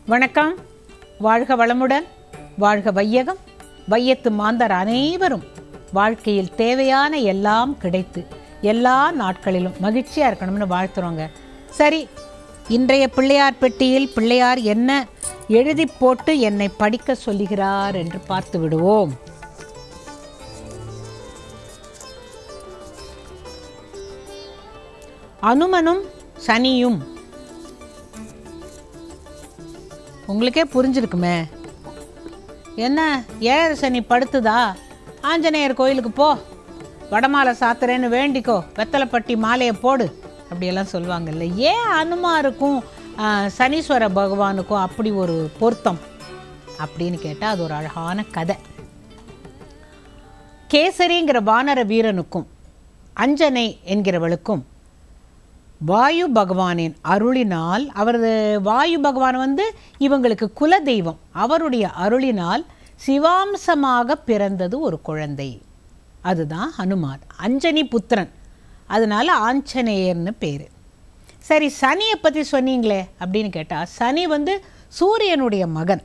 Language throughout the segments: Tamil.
வணக்கம் வாழ்க வளமுடன் வாழ்க வையகம் வையத்து மாந்தர் அனைவரும் வாழ்க்கையில் தேவையான எல்லாம் கிடைத்து எல்லா நாட்களிலும் மகிழ்ச்சியாக இருக்கணும்னு வாழ்த்துறோங்க சரி இன்றைய பிள்ளையார் பெட்டியில் பிள்ளையார் என்ன எழுதி போட்டு என்னை படிக்க சொல்லுகிறார் என்று பார்த்து விடுவோம் அனுமனும் சனியும் உங்களுக்கே புரிஞ்சிருக்குமே என்ன ஏழரை சனி படுத்துதா ஆஞ்சநேயர் கோயிலுக்கு போ வடமாலை சாத்துறேன்னு வேண்டிக்கோ வெத்தலைப்பட்டி மாலையை போடு அப்படியெல்லாம் சொல்லுவாங்கல்ல ஏன் அனுமாருக்கும் ஆ, சனீஸ்வர பகவானுக்கும் அப்படி ஒரு பொருத்தம் அப்படின்னு கேட்டால் அது ஒரு அழகான கதை கேசரிங்கிற வானர வீரனுக்கும் அஞ்சனை என்கிறவளுக்கும் வாயு பகவானின் அருளினால் அவரது வாயு பகவான் வந்து இவங்களுக்கு குல தெய்வம் அவருடைய அருளினால் சிவாம்சமாக பிறந்தது ஒரு குழந்தை அதுதான் ஹனுமான் அஞ்சனி புத்திரன் அதனால ஆஞ்சநேயர்னு பேர் சரி சனியை பற்றி சொன்னீங்களே அப்படின்னு கேட்டால் சனி வந்து சூரியனுடைய மகன்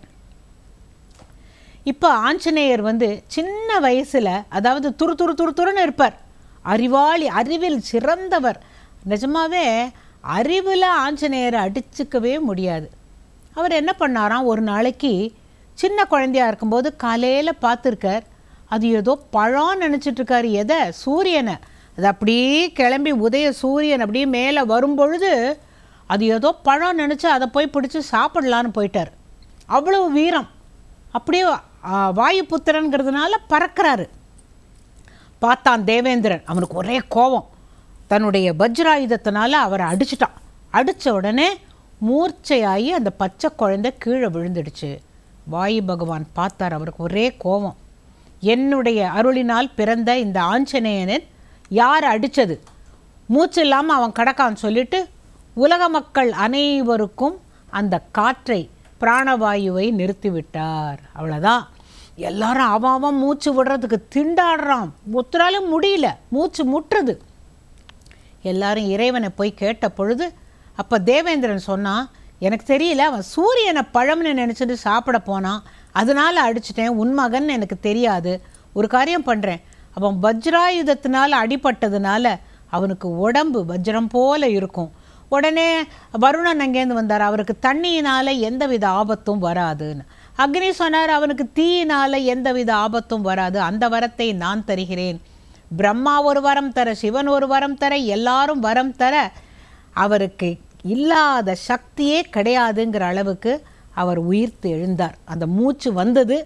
இப்போ ஆஞ்சநேயர் வந்து சின்ன வயசில் அதாவது துரு துரு துரு துருன்னு இருப்பார் அறிவாளி அறிவில் சிறந்தவர் நிஜமாவே அறிவில் ஆஞ்சநேயரை அடிச்சுக்கவே முடியாது அவர் என்ன பண்ணாராம் ஒரு நாளைக்கு சின்ன குழந்தையா இருக்கும்போது காலையில் பார்த்துருக்கார் அது ஏதோ பழம் நினச்சிட்டு இருக்காரு எதை சூரியனை அது அப்படியே கிளம்பி உதய சூரியன் அப்படியே மேலே வரும்பொழுது அது ஏதோ பழம் நினச்சி அதை போய் பிடிச்சி சாப்பிடலான்னு போயிட்டார் அவ்வளவு வீரம் அப்படியே ஆ, வாயுபுத்திரன்கிறதுனால பறக்கிறாரு பார்த்தான் தேவேந்திரன் அவனுக்கு ஒரே கோபம் தன்னுடைய வஜ்ராயுதத்தினால அவரை அடிச்சிட்டான் அடித்த உடனே மூர்ச்சையாகி அந்த பச்சை குழந்தை கீழே விழுந்துடுச்சு வாயு பகவான் பார்த்தார் அவருக்கு ஒரே கோபம் என்னுடைய அருளினால் பிறந்த இந்த ஆஞ்சநேயனன் யார் அடித்தது மூச்சு இல்லாமல் அவன் கிடக்கான்னு சொல்லிட்டு உலக மக்கள் அனைவருக்கும் அந்த காற்றை பிராணவாயுவை நிறுத்திவிட்டார் அவ்வளோதான் எல்லாரும் அவன் அவன் மூச்சு விடுறதுக்கு திண்டாடுறான் ஒருத்தராலும் முடியல மூச்சு முட்டுறது எல்லாரும் இறைவனை போய் கேட்ட பொழுது அப்போ தேவேந்திரன் சொன்னான் எனக்கு தெரியல அவன் சூரியனை பழம்னு நினச்சிட்டு சாப்பிட போனான் அதனால அடிச்சிட்டேன் உன் மகன் எனக்கு தெரியாது ஒரு காரியம் பண்ணுறேன் அவன் வஜ்ராயுதத்தினால அடிபட்டதுனால அவனுக்கு உடம்பு வஜ்ரம் போல இருக்கும் உடனே வருணன் அங்கேருந்து வந்தார் அவருக்கு தண்ணியினால எந்தவித ஆபத்தும் வராதுன்னு அக்னி சொன்னார் அவனுக்கு தீயினால எந்தவித ஆபத்தும் வராது அந்த வரத்தை நான் தருகிறேன் பிரம்மா ஒரு வரம் தர சிவன் ஒரு வரம் தர எல்லாரும் வரம் தர அவருக்கு இல்லாத சக்தியே கிடையாதுங்கிற அளவுக்கு அவர் உயிர்த்து எழுந்தார் அந்த மூச்சு வந்தது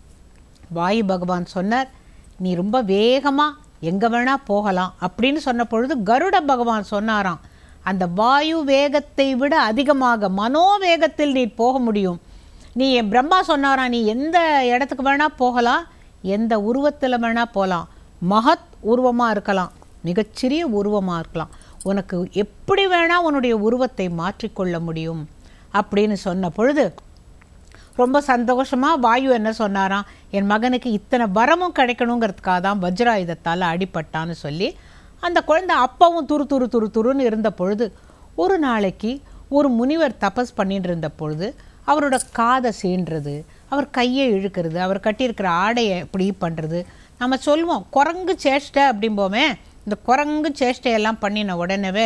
வாயு பகவான் சொன்னார் நீ ரொம்ப வேகமாக எங்கே வேணால் போகலாம் அப்படின்னு சொன்ன பொழுது கருட பகவான் சொன்னாராம் அந்த வாயு வேகத்தை விட அதிகமாக மனோவேகத்தில் நீ போக முடியும் நீ என் பிரம்மா சொன்னாராம் நீ எந்த இடத்துக்கு வேணால் போகலாம் எந்த உருவத்தில் வேணால் போகலாம் மகத் உருவமாக இருக்கலாம் மிகச்சிறிய உருவமாக இருக்கலாம் உனக்கு எப்படி வேணால் உன்னுடைய உருவத்தை மாற்றிக்கொள்ள முடியும் அப்படின்னு சொன்ன பொழுது ரொம்ப சந்தோஷமாக வாயு என்ன சொன்னாராம் என் மகனுக்கு இத்தனை வரமும் கிடைக்கணுங்கிறதுக்காக தான் வஜ்ராயுதத்தால் அடிபட்டான்னு சொல்லி அந்த குழந்தை அப்பவும் துரு துரு துரு துருன்னு இருந்த பொழுது ஒரு நாளைக்கு ஒரு முனிவர் தபஸ் பண்ணிட்டு இருந்த பொழுது அவரோட காதை சீண்டுறது அவர் கையை இழுக்கிறது அவர் கட்டியிருக்கிற ஆடையை இப்படி பண்ணுறது நம்ம சொல்லுவோம் குரங்கு சேஷ்டை அப்படிம்போமே இந்த குரங்கு சேஷ்டையெல்லாம் பண்ணின உடனேவே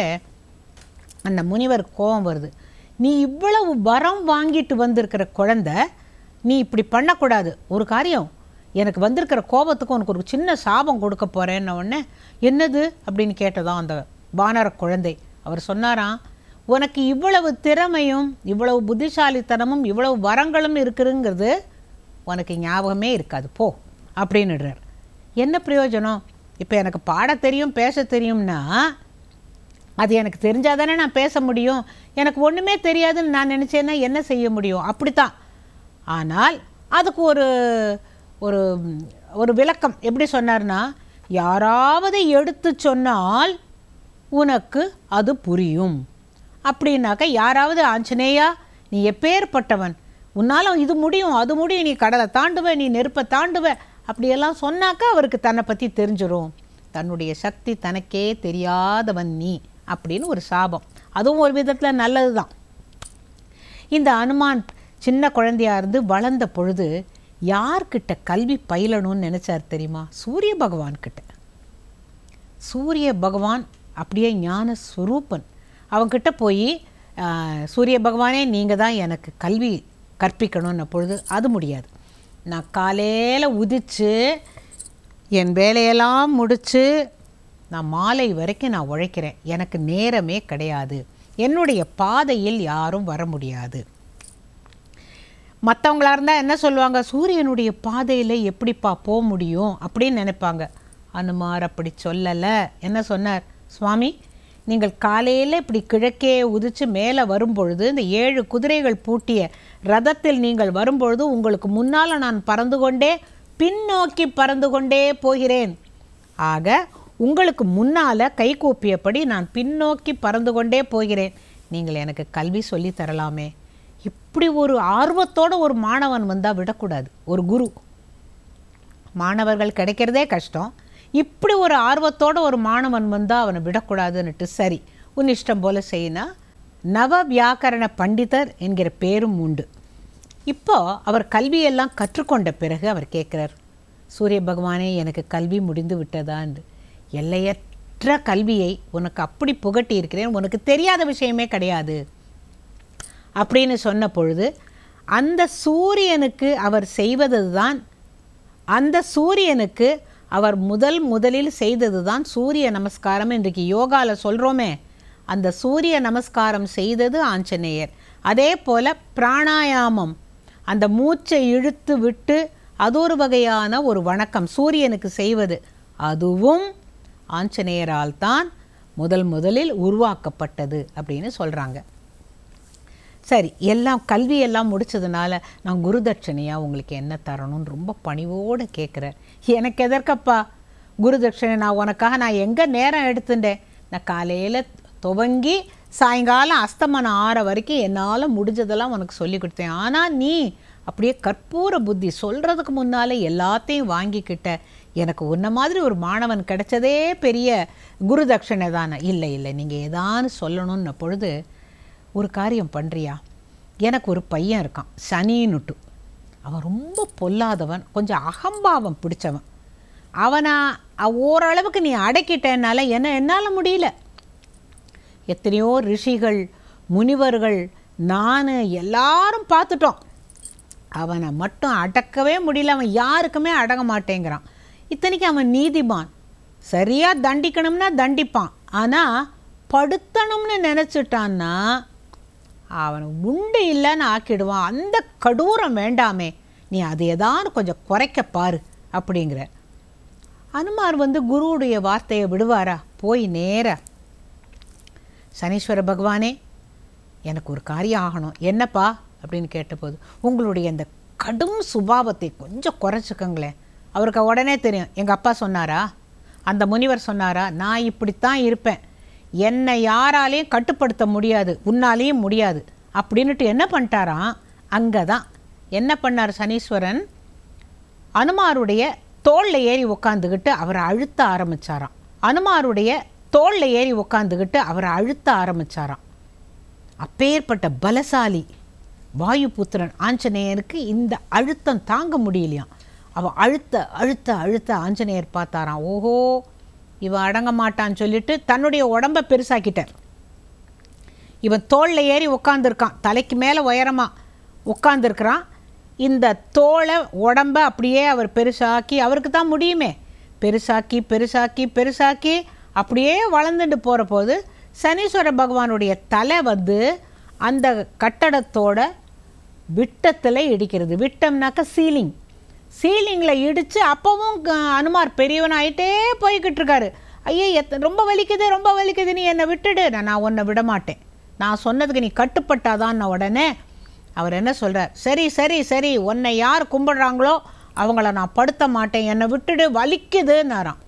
அந்த முனிவர் கோபம் வருது நீ இவ்வளவு வரம் வாங்கிட்டு வந்திருக்கிற குழந்தை நீ இப்படி பண்ணக்கூடாது ஒரு காரியம் எனக்கு வந்திருக்கிற கோபத்துக்கு உனக்கு ஒரு சின்ன சாபம் கொடுக்க போகிறேன்ன உடனே என்னது அப்படின்னு கேட்டதாம் அந்த வானர குழந்தை அவர் சொன்னாராம் உனக்கு இவ்வளவு திறமையும் இவ்வளவு புத்திசாலித்தனமும் இவ்வளவு வரங்களும் இருக்குதுங்கிறது உனக்கு ஞாபகமே இருக்காது போ அப்படின்னுடுறார் என்ன பிரயோஜனம் இப்போ எனக்கு பாட தெரியும் பேச தெரியும்னா அது எனக்கு தெரிஞ்சால் தானே நான் பேச முடியும் எனக்கு ஒன்றுமே தெரியாதுன்னு நான் நினச்சேன்னா என்ன செய்ய முடியும் அப்படித்தான் ஆனால் அதுக்கு ஒரு ஒரு ஒரு விளக்கம் எப்படி சொன்னார்னா யாராவது எடுத்து சொன்னால் உனக்கு அது புரியும் அப்படின்னாக்க யாராவது ஆஞ்சநேயா நீ எப்பேற்பட்டவன் உன்னால் இது முடியும் அது முடியும் நீ கடலை தாண்டுவ நீ நெருப்பை தாண்டுவ அப்படியெல்லாம் சொன்னாக்கா அவருக்கு தன்னை பற்றி தெரிஞ்சிரும் தன்னுடைய சக்தி தனக்கே தெரியாதவன் நீ அப்படின்னு ஒரு சாபம் அதுவும் ஒரு விதத்தில் நல்லது தான் இந்த அனுமான் சின்ன குழந்தையா இருந்து வளர்ந்த பொழுது யார்கிட்ட கல்வி பயிலணும்னு நினச்சார் தெரியுமா சூரிய பகவான் கிட்ட சூரிய பகவான் அப்படியே ஞான ஸ்வரூபன் அவன்கிட்ட போய் ஆஹ், சூரிய பகவானே நீங்கள் தான் எனக்கு கல்வி கற்பிக்கணும்னு பொழுது அது முடியாது நான் காலையில் உதிச்சு என் வேலையெல்லாம் முடித்து நான் மாலை வரைக்கும் நான் உழைக்கிறேன் எனக்கு நேரமே கிடையாது என்னுடைய பாதையில் யாரும் வர முடியாது மற்றவங்களா இருந்தால் என்ன சொல்லுவாங்க சூரியனுடைய பாதையில் எப்படிப்பா போக முடியும் அப்படின்னு நினைப்பாங்க அனுமார் அப்படி சொல்லலை என்ன சொன்னார் சுவாமி நீங்கள் காலையில் இப்படி கிழக்கே உதிச்சு மேலே வரும்பொழுது இந்த ஏழு குதிரைகள் பூட்டிய ரதத்தில் நீங்கள் வரும்பொழுது உங்களுக்கு முன்னால் நான் பறந்து கொண்டே பின்னோக்கி பறந்து கொண்டே போகிறேன் ஆக உங்களுக்கு முன்னால் கை கூப்பியபடி நான் பின்னோக்கி பறந்து கொண்டே போகிறேன் நீங்கள் எனக்கு கல்வி சொல்லி தரலாமே இப்படி ஒரு ஆர்வத்தோட ஒரு மாணவன் வந்தால் விடக்கூடாது ஒரு குரு மாணவர்கள் கிடைக்கிறதே கஷ்டம் இப்படி ஒரு ஆர்வத்தோட ஒரு மாணவன் வந்தால் அவனை விடக்கூடாதுன்னுட்டு சரி உன் இஷ்டம் போல செய்யினா நவ வியாக்கரண பண்டிதர் என்கிற பேரும் உண்டு இப்போ அவர் கல்வியெல்லாம் கற்றுக்கொண்ட பிறகு அவர் கேட்குறார் சூரிய பகவானே எனக்கு கல்வி முடிந்து விட்டதான்னு எல்லையற்ற கல்வியை உனக்கு அப்படி புகட்டி இருக்கிறேன் உனக்கு தெரியாத விஷயமே கிடையாது அப்படின்னு சொன்ன பொழுது அந்த சூரியனுக்கு அவர் செய்வது தான் அந்த சூரியனுக்கு அவர் முதல் முதலில் செய்தது தான் சூரிய நமஸ்காரம் இன்றைக்கு யோகாவில் சொல்கிறோமே அந்த சூரிய நமஸ்காரம் செய்தது ஆஞ்சநேயர் அதே போல் பிராணாயாமம் அந்த மூச்சை இழுத்து விட்டு அது ஒரு வகையான ஒரு வணக்கம் சூரியனுக்கு செய்வது அதுவும் ஆஞ்சநேயரால் தான் முதல் முதலில் உருவாக்கப்பட்டது அப்படின்னு சொல்கிறாங்க சரி எல்லாம் கல்வி எல்லாம் முடிச்சதுனால நான் குருதட்சணையாக உங்களுக்கு என்ன தரணும்னு ரொம்ப பணிவோடு கேட்குறேன் எனக்கு எதற்கப்பா குருதட்சணை நான் உனக்காக நான் எங்கே நேரம் எடுத்துட்டேன் நான் காலையில் துவங்கி சாயங்காலம் அஸ்தமனம் ஆற வரைக்கும் என்னால் முடிஞ்சதெல்லாம் உனக்கு சொல்லி கொடுத்தேன் ஆனால் நீ அப்படியே கற்பூர புத்தி சொல்கிறதுக்கு முன்னால் எல்லாத்தையும் வாங்கிக்கிட்ட எனக்கு உன்ன மாதிரி ஒரு மாணவன் கிடைச்சதே பெரிய குருதட்சணை தானே இல்லை இல்லை நீங்கள் ஏதான்னு சொல்லணும்னு பொழுது ஒரு காரியம் பண்ணுறியா எனக்கு ஒரு பையன் இருக்கான் சனின்னுட்டு அவன் ரொம்ப பொல்லாதவன் கொஞ்சம் அகம்பாவம் பிடிச்சவன் அவனை அ- ஓரளவுக்கு நீ அடக்கிட்டனால என்ன என்னால் முடியல எத்தனையோ ரிஷிகள் முனிவர்கள் நான் எல்லாரும் பார்த்துட்டோம் அவனை மட்டும் அடக்கவே முடியல அவன் யாருக்குமே அடங்க மாட்டேங்கிறான் இத்தனைக்கு அவன் நீதிமான் சரியாக தண்டிக்கணும்னா தண்டிப்பான் ஆனால் படுத்தணும்னு நினச்சிட்டான்னா அவனை உண்டு இல்லைன்னு ஆக்கிடுவான் அந்த கடூரம் வேண்டாமே நீ அது ஏதாவது கொஞ்சம் குறைக்க பாரு அப்படிங்கிற அனுமார் வந்து குருவுடைய வார்த்தையை விடுவாரா போய் நேரா சனீஸ்வர பகவானே எனக்கு ஒரு காரியம் ஆகணும் என்னப்பா அப்படின்னு கேட்டபோது உங்களுடைய இந்த கடும் சுபாவத்தை கொஞ்சம் குறைச்சிக்கங்களேன் அவருக்கு உடனே தெரியும் எங்கள் அப்பா சொன்னாரா அந்த முனிவர் சொன்னாரா நான் இப்படித்தான் இருப்பேன் என்னை யாராலையும் கட்டுப்படுத்த முடியாது உன்னாலேயும் முடியாது அப்படின்னுட்டு என்ன பண்ணிட்டாராம் அங்கே தான் என்ன பண்ணார் சனீஸ்வரன் அனுமாருடைய தோளில் ஏறி உக்காந்துக்கிட்டு அவரை அழுத்த ஆரம்பிச்சாராம் அனுமாருடைய தோளில் ஏறி உக்காந்துக்கிட்டு அவரை அழுத்த ஆரம்பிச்சாராம் அப்பேற்பட்ட பலசாலி வாயுபுத்திரன் ஆஞ்சநேயருக்கு இந்த அழுத்தம் தாங்க முடியலையாம் அவன் அழுத்த அழுத்த அழுத்த ஆஞ்சநேயர் பார்த்தாராம் ஓஹோ இவன் அடங்க மாட்டான்னு சொல்லிட்டு தன்னுடைய உடம்ப பெருசாக்கிட்டார் இவன் தோளில் ஏறி உட்காந்துருக்கான் தலைக்கு மேலே உயரமாக உட்காந்துருக்கிறான் இந்த தோலை உடம்ப அப்படியே அவர் பெருசாக்கி அவருக்கு தான் முடியுமே பெருசாக்கி பெருசாக்கி பெருசாக்கி அப்படியே வளர்ந்துட்டு போகிற போது சனீஸ்வர பகவானுடைய தலை வந்து அந்த கட்டடத்தோட விட்டத்தில் இடிக்கிறது விட்டம்னாக்க சீலிங் சீலிங்கில் இடித்து அப்போவும் க- அனுமார் பெரியவனாயிட்டே போய்கிட்டு இருக்காரு ஐயே எத்த ரொம்ப வலிக்குது ரொம்ப வலிக்குது நீ என்னை விட்டுடு நான் நான் உன்னை விட மாட்டேன் நான் சொன்னதுக்கு நீ கட்டுப்பட்டாதான் உடனே அவர் என்ன சொல்கிறார் சரி சரி சரி உன்னை யார் கும்பிடுறாங்களோ அவங்கள நான் படுத்த மாட்டேன் என்னை விட்டுடு வலிக்குதுன்னாராம்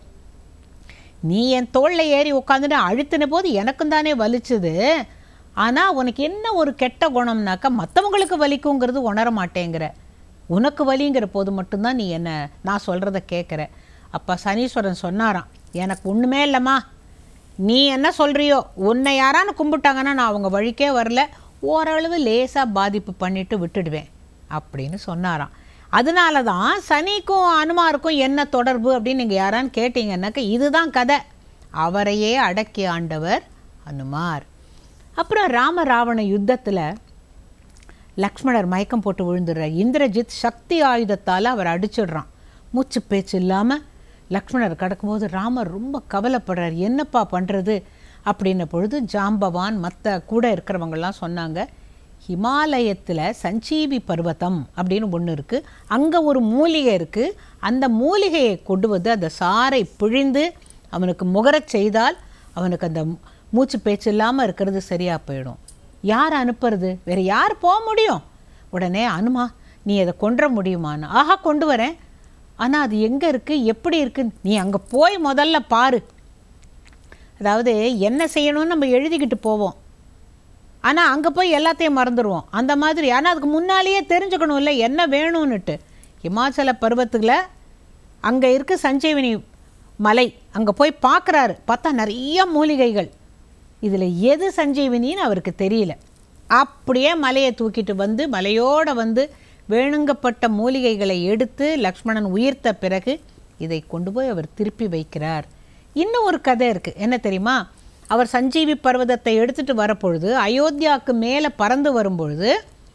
நீ என் தோளில் ஏறி உட்காந்துட்டு அழுத்தின போது எனக்கும் தானே வலிச்சுது ஆனால் உனக்கு என்ன ஒரு கெட்ட குணம்னாக்கா மற்றவங்களுக்கு வலிக்குங்கிறது உணர மாட்டேங்கிற உனக்கு வலிங்கிற போது மட்டும்தான் நீ என்ன நான் சொல்கிறத கேட்குற அப்போ சனீஸ்வரன் சொன்னாராம் எனக்கு ஒன்றுமே இல்லைம்மா நீ என்ன சொல்கிறியோ உன்னை யாரான்னு கும்பிட்டாங்கன்னா நான் அவங்க வழிக்கே வரல ஓரளவு லேசாக பாதிப்பு பண்ணிட்டு விட்டுடுவேன் அப்படின்னு சொன்னாராம் அதனால தான் சனிக்கும் அனுமாருக்கும் என்ன தொடர்பு அப்படின்னு நீங்கள் யாரான்னு கேட்டீங்கன்னாக்க இதுதான் கதை அவரையே அடக்கி ஆண்டவர் அனுமார் அப்புறம் ராம ராவண யுத்தத்தில் லக்ஷ்மணர் மயக்கம் போட்டு விழுந்துடுறார் இந்திரஜித் சக்தி ஆயுதத்தால் அவர் அடிச்சிடுறான் மூச்சு பேச்சு இல்லாமல் லக்ஷ்மணர் கிடக்கும்போது ராமர் ரொம்ப கவலைப்படுறார் என்னப்பா பண்ணுறது அப்படின்ன பொழுது ஜாம்பவான் மற்ற கூட இருக்கிறவங்கெல்லாம் சொன்னாங்க ஹிமாலயத்தில் சஞ்சீவி பர்வதம் அப்படின்னு ஒன்று இருக்குது அங்கே ஒரு மூலிகை இருக்குது அந்த மூலிகையை கொண்டு வந்து அந்த சாறை பிழிந்து அவனுக்கு முகரச் செய்தால் அவனுக்கு அந்த மூச்சு பேச்சு இல்லாமல் இருக்கிறது சரியாக போயிடும் யார் அனுப்புறது வேறு யார் போக முடியும் உடனே அனுமா நீ அதை கொன்ற முடியுமான்னு ஆஹா கொண்டு வரேன் ஆனால் அது எங்கே இருக்குது எப்படி இருக்குது நீ அங்கே போய் முதல்ல பாரு அதாவது என்ன செய்யணும்னு நம்ம எழுதிக்கிட்டு போவோம் ஆனால் அங்கே போய் எல்லாத்தையும் மறந்துடுவோம் அந்த மாதிரி ஆனால் அதுக்கு முன்னாலேயே தெரிஞ்சுக்கணும்ல என்ன வேணும்னுட்டு இமாச்சல பருவத்தில் அங்கே இருக்க சஞ்சீவினி மலை அங்கே போய் பார்க்குறாரு பார்த்தா நிறைய மூலிகைகள் இதில் எது சஞ்சீவினின்னு அவருக்கு தெரியல அப்படியே மலையை தூக்கிட்டு வந்து மலையோடு வந்து வேணுங்கப்பட்ட மூலிகைகளை எடுத்து லக்ஷ்மணன் உயிர்த்த பிறகு இதை கொண்டு போய் அவர் திருப்பி வைக்கிறார் இன்னும் ஒரு கதை இருக்குது என்ன தெரியுமா அவர் சஞ்சீவி பர்வதத்தை எடுத்துட்டு வரப்பொழுது அயோத்தியாவுக்கு மேலே பறந்து வரும்பொழுது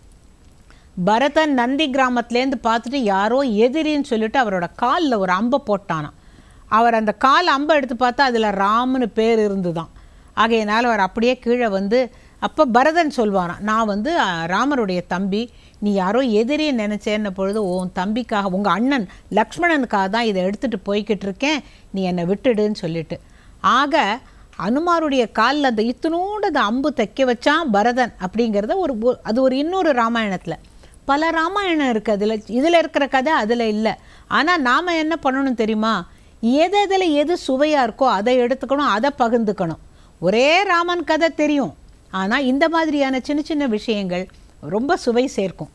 பரதன் நந்தி கிராமத்துலேருந்து பார்த்துட்டு யாரோ எதிரின்னு சொல்லிட்டு அவரோட காலில் ஒரு அம்பை போட்டானாம் அவர் அந்த கால் அம்பை எடுத்து பார்த்தா அதில் ராம்னு பேர் இருந்துதான் ஆகையினால் அவர் அப்படியே கீழே வந்து அப்போ பரதன் சொல்வாராம் நான் வந்து அஹ், ராமருடைய தம்பி நீ யாரோ எதிரியை நினச்சேன்ன பொழுது உன் தம்பிக்காக உங்கள் அண்ணன் லக்ஷ்மணனுக்காக தான் இதை எடுத்துகிட்டு போய்கிட்டு இருக்கேன் நீ என்னை விட்டுடுன்னு சொல்லிட்டு ஆக அனுமாருடைய காலில் அந்த இத்தினோடு அந்த அம்பு தைக்க வச்சான் பரதன் அப்படிங்கிறத ஒரு ஒரு- அது ஒரு இன்னொரு ராமாயணத்தில் பல ராமாயணம் இருக்குது அதில் இதில் இருக்கிற கதை அதில் இல்லை ஆனால் நாம் என்ன பண்ணணும் தெரியுமா எது எதில் எது சுவையாக இருக்கோ அதை எடுத்துக்கணும் அதை பகிர்ந்துக்கணும் ஒரே ராமன் கதை தெரியும் ஆனால் இந்த மாதிரியான சின்ன சின்ன விஷயங்கள் ரொம்ப சுவை சேர்க்கும்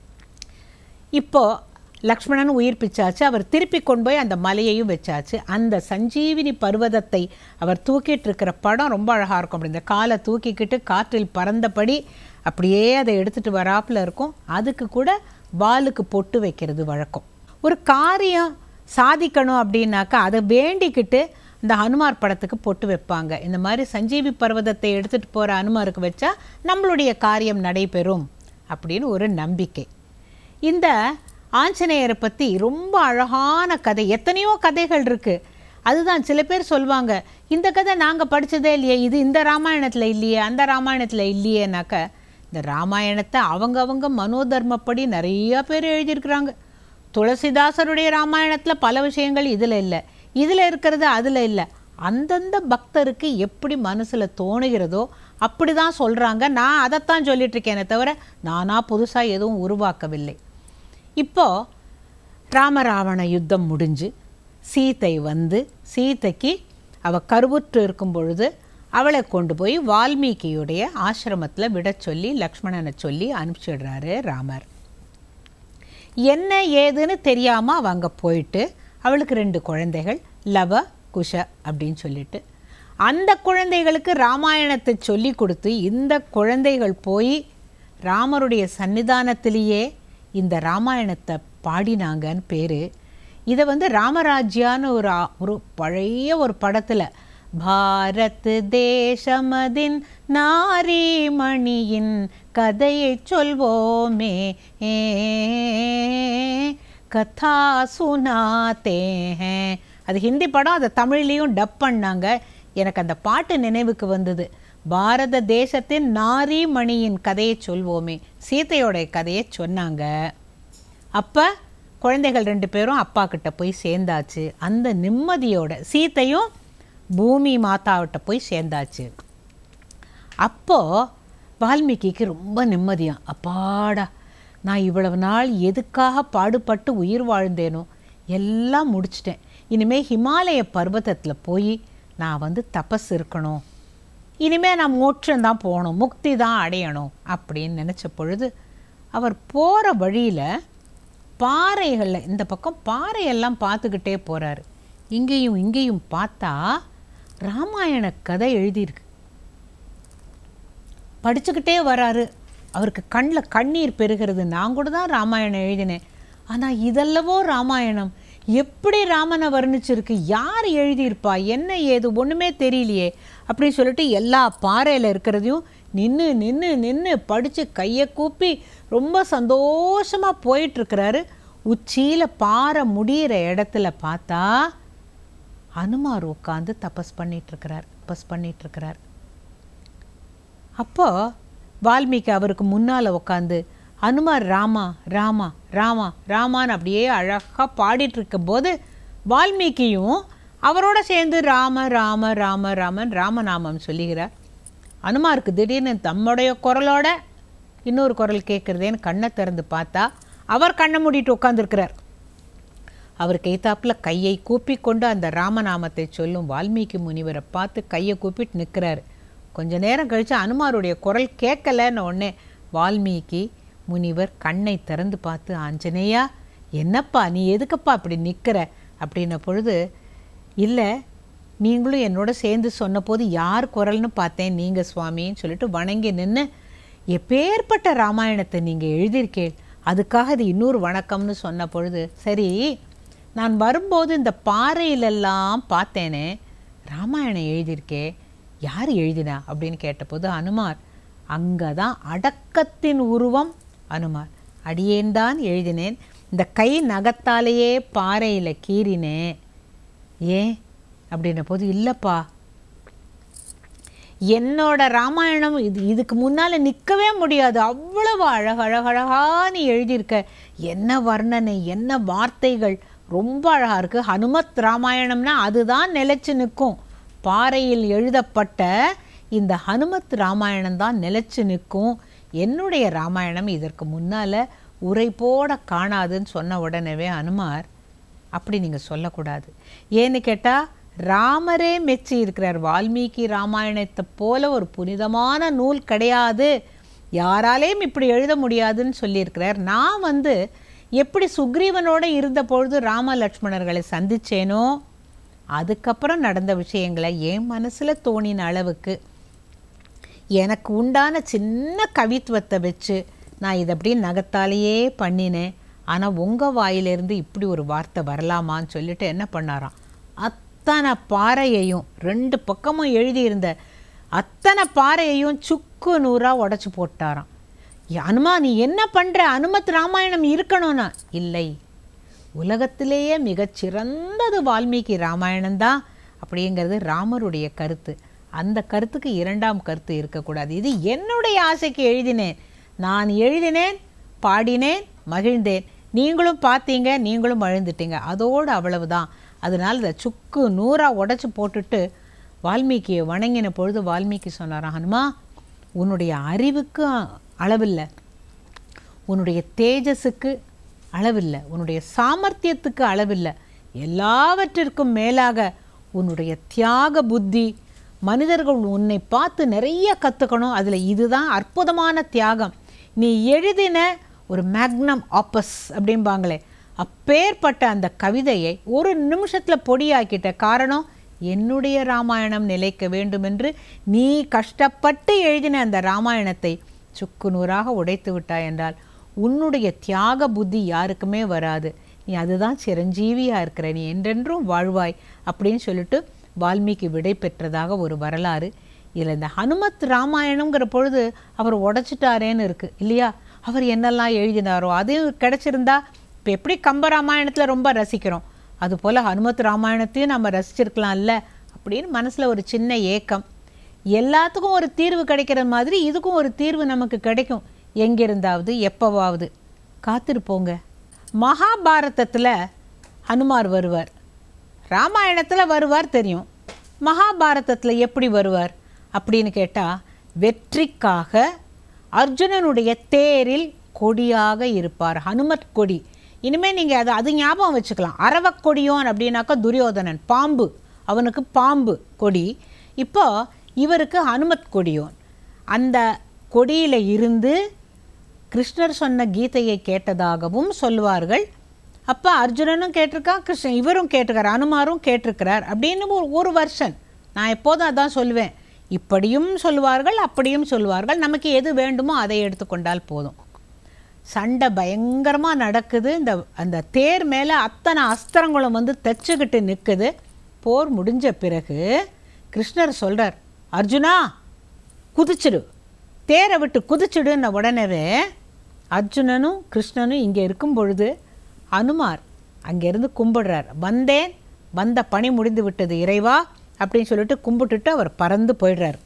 இப்போ லக்ஷ்மணன் உயிர் பிச்சாச்சு அவர் திருப்பி கொண்டு போய் அந்த மலையையும் வச்சாச்சு அந்த சஞ்சீவினி பர்வதத்தை அவர் தூக்கிட்டு இருக்கிற படம் ரொம்ப அழகாக இருக்கும் அப்படி இந்த காலை தூக்கிக்கிட்டு காற்றில் பறந்தபடி அப்படியே அதை எடுத்துட்டு வராப்புல இருக்கும் அதுக்கு கூட வாலுக்கு பொட்டு வைக்கிறது வழக்கம் ஒரு காரியம் சாதிக்கணும் அப்படின்னாக்கா அதை வேண்டிக்கிட்டு இந்த ஹனுமார் படத்துக்கு பொட்டு வைப்பாங்க இந்த மாதிரி சஞ்சீவி பர்வதத்தை எடுத்துகிட்டு போகிற ஹனுமாருக்கு வச்சா நம்மளுடைய காரியம் நடைபெறும் அப்படின்னு ஒரு நம்பிக்கை இந்த ஆஞ்சநேயரை பற்றி ரொம்ப அழகான கதை எத்தனையோ கதைகள் இருக்குது அதுதான் சில பேர் சொல்லுவாங்க இந்த கதை நாங்கள் படித்ததே இல்லையே இது இந்த ராமாயணத்தில் இல்லையே அந்த ராமாயணத்தில் இல்லையேனாக்க இந்த ராமாயணத்தை அவங்கவங்க மனோதர்மப்படி நிறைய பேர் எழுதியிருக்கிறாங்க துளசிதாசருடைய ராமாயணத்தில் பல விஷயங்கள் இதில் இல்லை இதில் இருக்கிறது அதில் இல்லை அந்தந்த பக்தருக்கு எப்படி மனசில் தோணுகிறதோ அப்படி தான் சொல்கிறாங்க நான் அதைத்தான் சொல்லிட்டு இருக்கேனே தவிர நானாக புதுசாக எதுவும் உருவாக்கவில்லை இப்போ ராமராவண யுத்தம் முடிஞ்சு சீதை வந்து சீதைக்கு அவ கருவுற்று இருக்கும் பொழுது அவளை கொண்டு போய் வால்மீகியுடைய ஆசிரமத்தில் விட சொல்லி லக்ஷ்மணனை சொல்லி அனுப்பிச்சிடுறாரு ராமர் என்ன ஏதுன்னு தெரியாமல் அவ அங்கே போயிட்டு அவளுக்கு ரெண்டு குழந்தைகள் லவ குஷ அப்படின்னு சொல்லிட்டு அந்த குழந்தைகளுக்கு ராமாயணத்தை சொல்லி கொடுத்து இந்த குழந்தைகள் போய் ராமருடைய சன்னிதானத்திலேயே இந்த ராமாயணத்தை பாடினாங்கன்னு பேர் இதை வந்து ராமராஜ்யான்னு ஒரு ஆ- ஒரு பழைய ஒரு படத்தில் பாரத் தேசமதின் நாரிமணியின் கதையை சொல்வோமே ஏ, கதா சுனாத்தே ஹேன். அது ஹிந்தி படம் அதை தமிழ்லேயும் டப் பண்ணாங்க எனக்கு அந்த பாட்டு நினைவுக்கு வந்தது பாரத தேசத்தின் நாரிமணியின் கதையை சொல்வோமே சீதையோடைய கதையை சொன்னாங்க அப்போ குழந்தைகள் ரெண்டு பேரும் அப்பா கிட்ட போய் சேர்ந்தாச்சு அந்த நிம்மதியோட சீத்தையும் பூமி மாதாவிட்ட போய் சேர்ந்தாச்சு அப்போது வால்மீகிக்கு ரொம்ப நிம்மதியாம் அப்பாடா நான் இவ்வளவு நாள் எதுக்காக பாடுபட்டு உயிர் வாழ்ந்தேனோ எல்லாம் முடிச்சிட்டேன் இனிமே ஹிமாலய பர்வதத்தில் போய் நான் வந்து தபஸ் இருக்கணும் இனிமே நான் மோட்சம் தான் போகணும் முக்தி தான் அடையணும் அப்படின்னு நினச்ச பொழுது அவர் போகிற வழியில் பாறைகளில் இந்த பக்கம் பாறையெல்லாம் பார்த்துக்கிட்டே போகிறாரு இங்கேயும் இங்கேயும் பார்த்தா ராமாயண கதை எழுதியிருக்கு படிச்சுக்கிட்டே வராரு அவருக்கு கண்ணில் கண்ணீர் பெருகிறது நான் கூட தான் ராமாயணம் எழுதினேன் ஆனால் இதல்லவோ ராமாயணம் எப்படி ராமனை வர்ணிச்சிருக்கு யார் எழுதியிருப்பா என்ன ஏது ஒன்றுமே தெரியலையே அப்படின்னு சொல்லிட்டு எல்லா பாறையில் இருக்கிறதையும் நின்று நின்று நின்று படித்து கையை கூப்பி ரொம்ப சந்தோஷமாக போயிட்டுருக்கிறாரு உச்சியில் பாறை முடியிற இடத்துல பார்த்தா ஹனுமார் உட்காந்து தபஸ் பண்ணிகிட்ருக்கிறார் தபஸ் பண்ணிகிட்ருக்கிறார் அப்போ வால்மீகி அவருக்கு முன்னால் உட்காந்து ஹனுமார் ராமா ராமா ராமா ராமான்னு அப்படியே அழகாக பாடிட்டு இருக்கும்போது வால்மீகியும் அவரோட சேர்ந்து ராம ராம ராம ராமன் ராமநாமம் சொல்லுகிறார் அனுமாருக்கு திடீர்னு தம்முடைய குரலோட இன்னொரு குரல் கேட்குறதேன்னு கண்ணை திறந்து பார்த்தா அவர் கண்ணை மூடிட்டு உட்காந்துருக்கிறார் அவர் கைத்தாப்பில் கையை கூப்பி கொண்டு அந்த ராமநாமத்தை சொல்லும் வால்மீகி முனிவரை பார்த்து கையை கூப்பிட்டு நிற்கிறாரு கொஞ்ச நேரம் கழித்து அனுமாருடைய குரல் கேட்கலன்னு உடனே வால்மீகி முனிவர் கண்ணை திறந்து பார்த்து ஆஞ்சநேயா என்னப்பா நீ எதுக்குப்பா அப்படி நிற்கிற அப்படின்ன பொழுது இல்லை நீங்களும் என்னோட சேர்ந்து சொன்னபோது யார் குரல்னு பார்த்தேன் நீங்கள் சுவாமின்னு சொல்லிட்டு வணங்கி நின்று எப்பேற்பட்ட ராமாயணத்தை நீங்கள் எழுதியிருக்கேள் அதுக்காக இது இன்னொரு வணக்கம்னு சொன்ன பொழுது சரி நான் வரும்போது இந்த பாறையிலெல்லாம் பார்த்தேனே ராமாயணம் எழுதியிருக்கே யார் எழுதினா அப்படின்னு கேட்டபோது அனுமார் அங்கே தான் அடக்கத்தின் உருவம் அனுமார் அடியேன் தான் எழுதினேன் இந்த கை நகத்தாலேயே பாறையில் கீறினேன் ஏன் அப்படின்ன போது இல்லைப்பா என்னோட ராமாயணம் இது இதுக்கு முன்னால் நிற்கவே முடியாது அவ்வளவு அழகழகழகா நீ எழுதியிருக்க என்ன வர்ணனை என்ன வார்த்தைகள் ரொம்ப அழகாக இருக்குது ஹனுமத் ராமாயணம்னா அதுதான் நிலைச்சு நிற்கும் பாறையில் எழுதப்பட்ட இந்த ஹனுமத் ராமாயணம் தான் நிலைச்சு நிற்கும் என்னுடைய ராமாயணம் இதற்கு முன்னால் உரை போட காணாதுன்னு சொன்ன உடனேவே அனுமார் அப்படி நீங்கள் சொல்லக்கூடாது ஏன்னு கேட்டால் ராமரே மெச்சி இருக்கிறார் வால்மீகி ராமாயணத்தை போல ஒரு புனிதமான நூல் கிடையாது யாராலேயும் இப்படி எழுத முடியாதுன்னு சொல்லியிருக்கிறார் நான் வந்து எப்படி சுக்ரீவனோட இருந்த பொழுது ராம லக்ஷ்மணர்களை சந்திச்சேனோ அதுக்கப்புறம் நடந்த விஷயங்களை என் மனசில் தோணின அளவுக்கு எனக்கு உண்டான சின்ன கவித்துவத்தை வச்சு நான் இதை அப்படியே நகத்தாலேயே பண்ணினேன் ஆனால் உங்கள் வாயிலிருந்து இப்படி ஒரு வார்த்தை வரலாமான்னு சொல்லிட்டு என்ன பண்ணாராம் அத்தனை பாறையையும் ரெண்டு பக்கமும் எழுதியிருந்த அத்தனை பாறையையும் சுக்கு நூறாக உடச்சி போட்டாராம் அனுமா நீ என்ன பண்ணுற அனுமத் ராமாயணம் இருக்கணும்னா இல்லை உலகத்திலேயே மிகச்சிறந்தது வால்மீகி ராமாயணம் தான் அப்படிங்கிறது ராமருடைய கருத்து அந்த கருத்துக்கு இரண்டாம் கருத்து இருக்கக்கூடாது இது என்னுடைய ஆசைக்கு எழுதினேன் நான் எழுதினேன் பாடினேன் மகிழ்ந்தேன் நீங்களும் பார்த்தீங்க நீங்களும் மகிழ்ந்துட்டீங்க அதோடு அவ்வளவுதான் அதனால் இதை சுக்கு நூறாக உடச்சி போட்டுட்டு வால்மீகியை வணங்கின பொழுது வால்மீகி சொன்னாராம் ஹனுமா உன்னுடைய அறிவுக்கு அளவில்லை உன்னுடைய தேஜஸுக்கு அளவில்லை உன்னுடைய சாமர்த்தியத்துக்கு அளவில்லை எல்லாவற்றிற்கும் மேலாக உன்னுடைய தியாக புத்தி மனிதர்கள் உன்னை பார்த்து நிறைய கற்றுக்கணும் அதில் இதுதான் அற்புதமான தியாகம் நீ எழுதின ஒரு மேக்னம் ஆப்பஸ் அப்படிம்பாங்களே அப்பேற்பட்ட அந்த கவிதையை ஒரு நிமிஷத்தில் பொடியாக்கிட்ட காரணம் என்னுடைய ராமாயணம் நிலைக்க வேண்டுமென்று நீ கஷ்டப்பட்டு எழுதின அந்த ராமாயணத்தை சுக்கு நூறாக உடைத்து விட்டாய் என்றால் உன்னுடைய தியாக புத்தி யாருக்குமே வராது நீ அதுதான் சிரஞ்சீவியாக இருக்கிற நீ என்றென்றும் வாழ்வாய் அப்படின்னு சொல்லிட்டு வால்மீகி விடை பெற்றதாக ஒரு வரலாறு இதில் இந்த ஹனுமத் ராமாயணங்கிற பொழுது அவர் உடைச்சிட்டாரேன்னு இருக்குது இல்லையா அவர் என்னெல்லாம் எழுதினாரோ அதையும் கிடச்சிருந்தா இப்போ எப்படி கம்ப ராமாயணத்தில் ரொம்ப ரசிக்கிறோம் அதுபோல் ஹனுமத் ராமாயணத்தையும் நம்ம ரசிச்சிருக்கலாம்ல அப்படின்னு மனசில் ஒரு சின்ன ஏக்கம் எல்லாத்துக்கும் ஒரு தீர்வு கிடைக்கிற மாதிரி இதுக்கும் ஒரு தீர்வு நமக்கு கிடைக்கும் எங்கிருந்தாவது எப்போவாவது காத்திருப்போங்க மகாபாரதத்தில் ஹனுமார் வருவார் ராமாயணத்தில் வருவார் தெரியும் மகாபாரதத்தில் எப்படி வருவார் அப்படின்னு கேட்டால் வெற்றிக்காக அர்ஜுனனுடைய தேரில் கொடியாக இருப்பார் ஹனுமத் கொடி இனிமேல் நீங்கள் அதை அது ஞாபகம் வச்சுக்கலாம் அரவக்கொடியோன் அப்படின்னாக்கா துரியோதனன் பாம்பு அவனுக்கு பாம்பு கொடி இப்போ இவருக்கு ஹனுமத் கொடியோன் அந்த கொடியில் இருந்து கிருஷ்ணர் சொன்ன கீதையை கேட்டதாகவும் சொல்வார்கள் அப்போ அர்ஜுனனும் கேட்டிருக்கான் கிருஷ்ணன் இவரும் கேட்டிருக்கார் அனுமாரும் கேட்டிருக்கிறார் அப்படின்னு ஒரு ஒரு வருஷன் நான் எப்போதும் அதான் சொல்லுவேன் இப்படியும் சொல்லுவார்கள் அப்படியும் சொல்லுவார்கள் நமக்கு எது வேண்டுமோ அதை எடுத்துக்கொண்டால் போதும் சண்டை பயங்கரமாக நடக்குது இந்த அந்த தேர் மேலே அத்தனை அஸ்திரங்களும் வந்து தைச்சுக்கிட்டு நிற்குது போர் முடிஞ்ச பிறகு கிருஷ்ணர் சொல்கிறார் அர்ஜுனா குதிச்சிடு தேரை விட்டு குதிச்சிடுன்ன உடனேவே அர்ஜுனனும் கிருஷ்ணனும் இங்கே இருக்கும் பொழுது அனுமார் அங்கேருந்து கும்பிடுறார் வந்தேன் வந்த பணி முடிந்து விட்டது இறைவா அப்படின்னு சொல்லிட்டு கும்பிட்டுட்டு அவர் பறந்து போயிடுறார்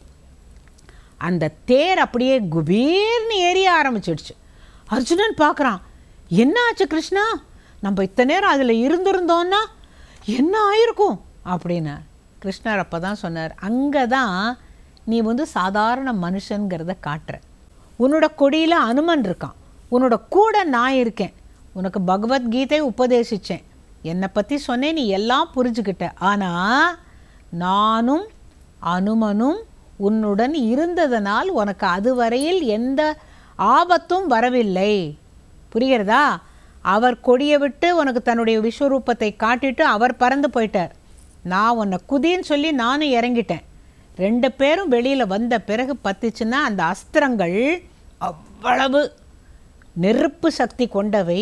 அந்த தேர் அப்படியே குபீர்னு எரிய ஆரம்பிச்சிடுச்சு அர்ஜுனன் பார்க்குறான் என்ன ஆச்சு கிருஷ்ணா நம்ம இத்தனை நேரம் அதில் இருந்திருந்தோன்னா என்ன ஆயிருக்கும் அப்படின்னு கிருஷ்ணர் அப்போ தான் சொன்னார் அங்கே தான் நீ வந்து சாதாரண மனுஷங்கிறத காட்டுற உன்னோட கொடியில் அனுமன் இருக்கான் உன்னோட கூட நான் இருக்கேன் உனக்கு பகவத்கீதை உபதேசித்தேன் என்னை பற்றி சொன்னேன் நீ எல்லாம் புரிஞ்சுக்கிட்ட ஆனால் நானும் அனுமனும் உன்னுடன் இருந்ததனால் உனக்கு அதுவரையில் எந்த ஆபத்தும் வரவில்லை புரிகிறதா அவர் கொடியை விட்டு உனக்கு தன்னுடைய விஸ்வரூபத்தை காட்டிட்டு அவர் பறந்து போயிட்டார் நான் உன்னை குதின்னு சொல்லி நானும் இறங்கிட்டேன் ரெண்டு பேரும் வெளியில் வந்த பிறகு பத்துச்சுன்னா அந்த அஸ்திரங்கள் அவ்வளவு நெருப்பு சக்தி கொண்டவை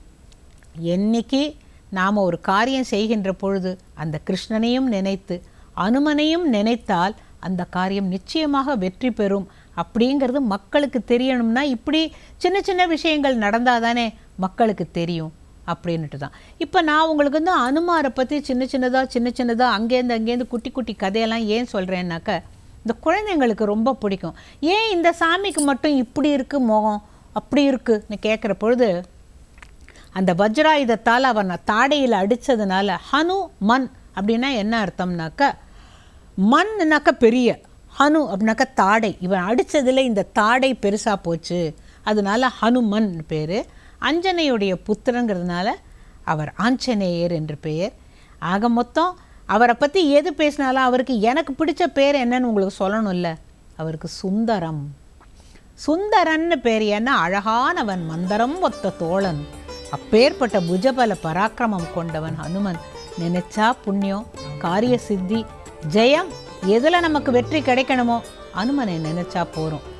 என்னைக்கு நாம் ஒரு காரியம் செய்கின்ற பொழுது அந்த கிருஷ்ணனையும் நினைத்து அனுமனையும் நினைத்தால் அந்த காரியம் நிச்சயமாக வெற்றி பெறும் அப்படிங்கிறது மக்களுக்கு தெரியணும்னா இப்படி சின்ன சின்ன விஷயங்கள் நடந்தால் தானே மக்களுக்கு தெரியும் அப்படின்ட்டு தான் இப்போ நான் உங்களுக்கு வந்து அனுமாரை பற்றி சின்ன சின்னதாக சின்ன சின்னதாக அங்கேருந்து அங்கேருந்து குட்டி குட்டி கதையெல்லாம் ஏன் சொல்கிறேன்னாக்க இந்த குழந்தைங்களுக்கு ரொம்ப பிடிக்கும் ஏன் இந்த சாமிக்கு மட்டும் இப்படி இருக்குது முகம் அப்படி இருக்குன்னு கேட்குற பொழுது அந்த வஜ்ராயுதத்தால் அவன் தாடையில் அடித்ததுனால ஹனு மன் அப்படின்னா என்ன அர்த்தம்னாக்க மண்னாக்க பெரிய ஹனு அப்படின்னாக்க தாடை இவன் அடித்ததில் இந்த தாடை பெருசாக போச்சு அதனால ஹனுமன் பேர் அஞ்சனையுடைய புத்திரங்கிறதுனால அவர் ஆஞ்சநேயர் என்று பெயர் ஆக மொத்தம் அவரை பற்றி எது பேசினாலும் அவருக்கு எனக்கு பிடிச்ச பேர் என்னன்னு உங்களுக்கு சொல்லணும்ல அவருக்கு சுந்தரம் சுந்தரன்னு பேர் என்ன அழகானவன் மந்தரம் ஒத்த தோழன் அப்பேற்பட்ட புஜபல பராக்கிரமம் கொண்டவன் ஹனுமன் நினைச்சா புண்ணியம் காரிய சித்தி ஜெயம் எதில் நமக்கு வெற்றி கிடைக்கணுமோ அனுமனை நினைச்சா போகிறோம்